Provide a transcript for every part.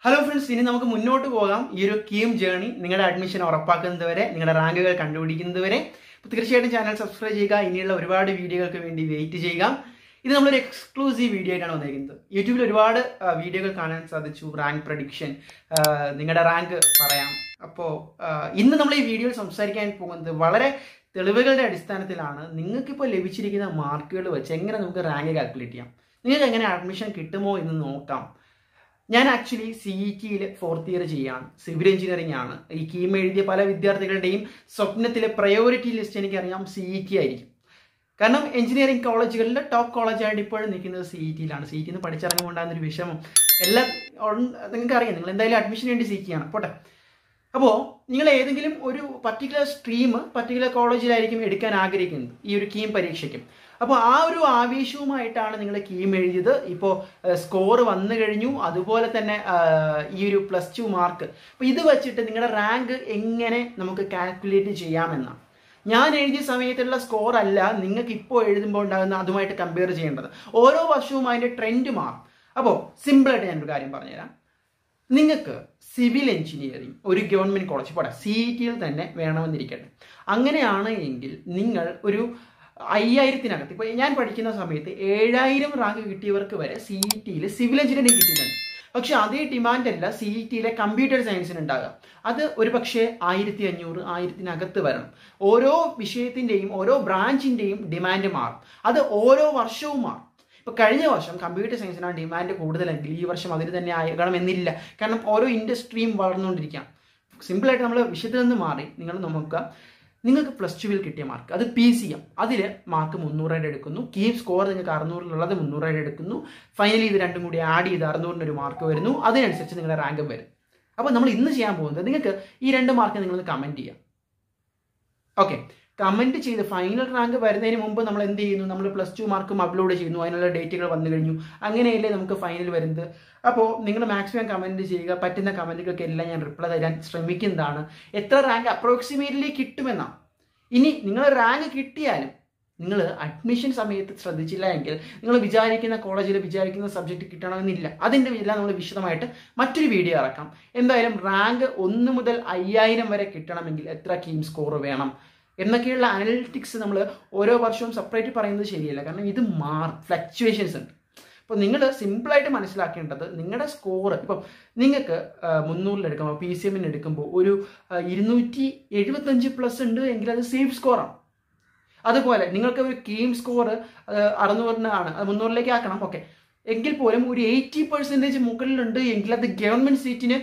hello friends ഇനി നമുക്ക് മുന്നോട്ട് പോകാം ഈ ഒരു കീം ജേണി നിങ്ങളുടെ അഡ്മിഷൻ ഉറപ്പാക്കുന്നത് വരെ നിങ്ങളുടെ റാങ്കുകൾ കണ്ടുപിടിക്കുന്നത് വരെ അപ്പോൾ തീർച്ചയായിട്ടും ചാനൽ സബ്സ്ക്രൈബ് ചെയ്യുക ഇനിയുള്ള ഒരുപാട് വീഡിയോകൾക്ക് വേണ്ടി വെയിറ്റ് ചെയ്യുക ഇത് നമ്മളൊരു എക്സ്ക്ലൂസീവ് വീഡിയോ ആയിട്ടാണ് വന്നിരിക്കുന്നത് യൂട്യൂബിൽ ഒരുപാട് ആ, വീഡിയോകൾ കാണാൻ സാധിച്ചു റാങ്ക് പ്രഡിക്ഷൻ നിങ്ങളുടെ റാങ്ക് പറയാം അപ്പോൾ ഇന്ന് നമ്മൾ ഈ വീഡിയോയിൽ സംസാരിക്കാൻ പോകുന്നത് വളരെ തെളിവുകളുടെ അടിസ്ഥാനത്തിലാണ് നിങ്ങൾക്കിപ്പോൾ ലഭിച്ചിരിക്കുന്ന മാർക്കുകൾ വെച്ച് എങ്ങനെ നമുക്ക് റാങ്ക് കാൽക്കുലേറ്റ് ചെയ്യാം നിങ്ങൾക്ക് എങ്ങനെ അഡ്മിഷൻ കിട്ടുമോ എന്ന് നോക്കാം ഞാൻ ആക്ച്വലി സി ഇ ടിയിൽ ഫോർത്ത് ഇയർ ചെയ്യാണ് സിവിൽ എഞ്ചിനീയറിംഗ് ആണ് ഈ കീം എഴുതിയ പല വിദ്യാർത്ഥികളുടെയും സ്വപ്നത്തിലെ പ്രയോറിറ്റി ലിസ്റ്റ് എനിക്കറിയാം സി ഇ ടി ആയിരിക്കും കാരണം എഞ്ചിനീയറിംഗ് കോളേജുകളിൽ ടോപ്പ് കോളേജായിട്ട് ഇപ്പോഴും നിൽക്കുന്നത് സി ഇ ടിയിലാണ് സി ഇ ടിന്ന് പഠിച്ചിറങ്ങുമ്പോൾ ഉണ്ടാകുന്ന ഒരു വിഷമം എല്ലാം നിങ്ങൾക്ക് അറിയാം നിങ്ങൾ എന്തായാലും അഡ്മിഷൻ വേണ്ടി സീക്കുകയാണ് പോട്ടെ അപ്പോൾ നിങ്ങൾ ഏതെങ്കിലും ഒരു പർട്ടിക്കുലർ സ്ട്രീം പർട്ടിക്കുലർ കോളേജിലായിരിക്കും എടുക്കാൻ ആഗ്രഹിക്കുന്നത് ഈ ഒരു കീം പരീക്ഷയ്ക്കും അപ്പോൾ ആ ഒരു ആവേശവുമായിട്ടാണ് നിങ്ങൾ കീം എഴുതിയത് ഇപ്പോൾ സ്കോർ വന്നു കഴിഞ്ഞു അതുപോലെ തന്നെ ആ, ഈ ഒരു പ്ലസ് ടു മാർക്ക് അപ്പോൾ ഇത് വെച്ചിട്ട് നിങ്ങളുടെ റാങ്ക് എങ്ങനെ നമുക്ക് കാൽക്കുലേറ്റ് ചെയ്യാമെന്നാണ് ഞാൻ എഴുതിയ സമയത്തുള്ള സ്കോർ അല്ല നിങ്ങൾക്ക് ഇപ്പോൾ എഴുതുമ്പോൾ ഉണ്ടാകുന്ന അതുമായിട്ട് കമ്പയർ ചെയ്യേണ്ടത് ഓരോ വർഷവും അതിൻ്റെ ട്രെൻഡ് മാറും അപ്പോൾ സിമ്പിളായിട്ട് ഞാനൊരു കാര്യം പറഞ്ഞുതരാം നിങ്ങൾക്ക് സിവിൽ എഞ്ചിനീയറിംഗ് ഒരു ഗവൺമെൻറ് കോളേജ് പോട്ടെ സി ഇ ടിയിൽ തന്നെ വേണമെന്നിരിക്കട്ടെ അങ്ങനെയാണ് എങ്കിൽ നിങ്ങൾ ഒരു അയ്യായിരത്തിനകത്ത് ഇപ്പോൾ ഞാൻ പഠിക്കുന്ന സമയത്ത് ഏഴായിരം റാങ്ക് കിട്ടിയവർക്ക് വരെ സി ഇ ടിയിൽ സിവിൽ എഞ്ചിനീയറിംഗ് കിട്ടിയിട്ടുണ്ട് പക്ഷെ അതേ ഡിമാൻഡ് അല്ല സി ഇ ടിയിലെ കമ്പ്യൂട്ടർ സയൻസിന് ഉണ്ടാകുക അത് ഒരു പക്ഷേ ആയിരത്തി അഞ്ഞൂറ് ആയിരത്തിനകത്ത് വരണം ഓരോ വിഷയത്തിൻ്റെയും ഓരോ ബ്രാഞ്ചിൻ്റെയും ഡിമാൻഡ് മാറും അത് ഓരോ വർഷവും മാറും ഇപ്പോൾ കഴിഞ്ഞ വർഷം കമ്പ്യൂട്ടർ സയൻസിനാണ് ഡിമാൻഡ് കൂടുതലെങ്കിൽ ഈ വർഷം അതിന് തന്നെ ആകണമെന്നില്ല കാരണം ഓരോ ഇൻഡസ്ട്രിയും വളർന്നുകൊണ്ടിരിക്കാം സിമ്പിളായിട്ട് നമ്മൾ വിഷയത്തിൽ നിന്ന് മാറി നിങ്ങൾ നോക്കുക നിങ്ങൾക്ക് പ്ലസ് ടുവിൽ കിട്ടിയ മാർക്ക് അത് പി സി എം അതിൽ മാർക്ക് മുന്നൂറായിട്ട് എടുക്കുന്നു കീപ് സ്കോർ നിങ്ങൾക്ക് അറുന്നൂറിലുള്ളത് മുന്നൂറായിട്ട് എടുക്കുന്നു ഫൈനലി ഇത് രണ്ടും കൂടി ആഡ് ചെയ്ത് അറുന്നൂറിന് ഒരു മാർക്ക് വരുന്നു അതിനനുസരിച്ച് നിങ്ങളുടെ റാങ്കും വരും അപ്പോൾ നമ്മൾ ഇന്ന് ചെയ്യാൻ പോകുന്നത് നിങ്ങൾക്ക് ഈ രണ്ട് മാർക്ക് നിങ്ങളൊന്ന് കമൻറ്റ് ചെയ്യാം ഓക്കെ കമൻറ്റ് ചെയ്ത് ഫൈനൽ റാങ്ക് വരുന്നതിന് മുമ്പ് നമ്മൾ എന്ത് ചെയ്യുന്നു നമ്മൾ പ്ലസ് ടു മാർക്കും അപ്ലോഡ് ചെയ്യുന്നു അതിനുള്ള ഡേറ്റുകൾ വന്നു കഴിഞ്ഞു അങ്ങനെയല്ലേ നമുക്ക് ഫൈനൽ വരുന്നത് അപ്പോൾ നിങ്ങൾ മാക്സിമം കമൻറ്റ് ചെയ്യുക പറ്റുന്ന കമൻറ്റുകൾക്കെല്ലാം ഞാൻ റിപ്ലൈ തരാൻ ശ്രമിക്കുന്നതാണ് എത്ര റാങ്ക് അപ്രോക്സിമേറ്റ്ലി കിട്ടുമെന്നാണ് ഇനി നിങ്ങൾ റാങ്ക് കിട്ടിയാലും നിങ്ങൾ അഡ്മിഷൻ സമയത്ത് ശ്രദ്ധിച്ചില്ല എങ്കിൽ നിങ്ങൾ വിചാരിക്കുന്ന കോളേജിൽ വിചാരിക്കുന്ന സബ്ജക്റ്റ് കിട്ടണമെന്നില്ല അതിൻ്റെ എല്ലാം നമ്മൾ വിശദമായിട്ട് മറ്റൊരു വീഡിയോ ഇറക്കാം എന്തായാലും റാങ്ക് ഒന്ന് മുതൽ അയ്യായിരം വരെ കിട്ടണമെങ്കിൽ എത്ര കീം സ്കോർ വേണം എന്നൊക്കെയുള്ള അനലിറ്റിക്സ് നമ്മൾ ഓരോ വർഷവും സെപ്പറേറ്റ് പറയുന്നത് ശരിയല്ല കാരണം ഇത് മാർ ഫ്ലക്ച്വേഷൻസ് ഉണ്ട് അപ്പോൾ നിങ്ങൾ സിമ്പിളായിട്ട് മനസ്സിലാക്കേണ്ടത് നിങ്ങളുടെ സ്കോർ ഇപ്പം നിങ്ങൾക്ക് മുന്നൂറിൽ എടുക്കുമ്പോൾ പി സി എമ്മിന് എടുക്കുമ്പോൾ ഒരു ആ, ഇരുന്നൂറ്റി എഴുപത്തഞ്ച് പ്ലസ് ഉണ്ട് എങ്കിൽ അത് സേഫ് സ്കോറാണ് അതുപോലെ നിങ്ങൾക്ക് ഒരു കീം സ്കോർ അറുന്നൂറിനാണ് അത് മുന്നൂറിലേക്ക് ആക്കണം ഓക്കെ എങ്കിൽ പോലും ഒരു എയ്റ്റി പെർസെൻറ്റേജ് മുകളിലുണ്ട് എങ്കിൽ അത് ഗവൺമെൻറ് സീറ്റിന്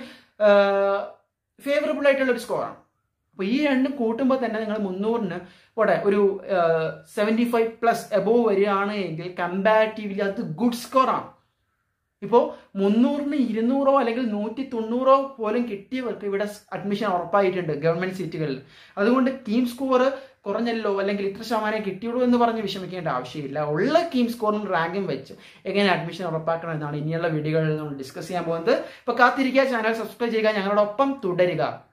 ഫേവറബിൾ ആയിട്ടുള്ള ഒരു സ്കോറാണ് അപ്പോൾ ഈ രണ്ടും കൂട്ടുമ്പോൾ തന്നെ നിങ്ങൾ മുന്നൂറിന് പോട്ടെ ഒരു സെവൻറ്റി ഫൈവ് പ്ലസ് എബോവ് വരികയാണ് എങ്കിൽ കമ്പാരിറ്റീവ്ലി അത് ഗുഡ് സ്കോറാണ് ഇപ്പോൾ മുന്നൂറിന് ഇരുന്നൂറോ അല്ലെങ്കിൽ നൂറ്റി തൊണ്ണൂറോ പോലും കിട്ടിയവർക്ക് ഇവിടെ അഡ്മിഷൻ ഉറപ്പായിട്ടുണ്ട് ഗവൺമെന്റ് സീറ്റുകളിൽ അതുകൊണ്ട് ടീം സ്കോർ കുറഞ്ഞല്ലോ അല്ലെങ്കിൽ ഇത്ര ശതമാനം കിട്ടിയുള്ളൂ എന്ന് പറഞ്ഞ് വിഷമിക്കേണ്ട ആവശ്യമില്ല ഉള്ള ടീം സ്കോറും റാങ്കും വെച്ച് എങ്ങനെ അഡ്മിഷൻ ഉറപ്പാക്കണം എന്നാണ് ഇനിയുള്ള വീഡിയോകളിൽ നമ്മൾ ഡിസ്കസ് ചെയ്യാൻ പോകുന്നത് ഇപ്പോൾ കാത്തിരിക്കുക ചാനൽ സബ്സ്ക്രൈബ് ചെയ്യുക ഞങ്ങളോടൊപ്പം തുടരുക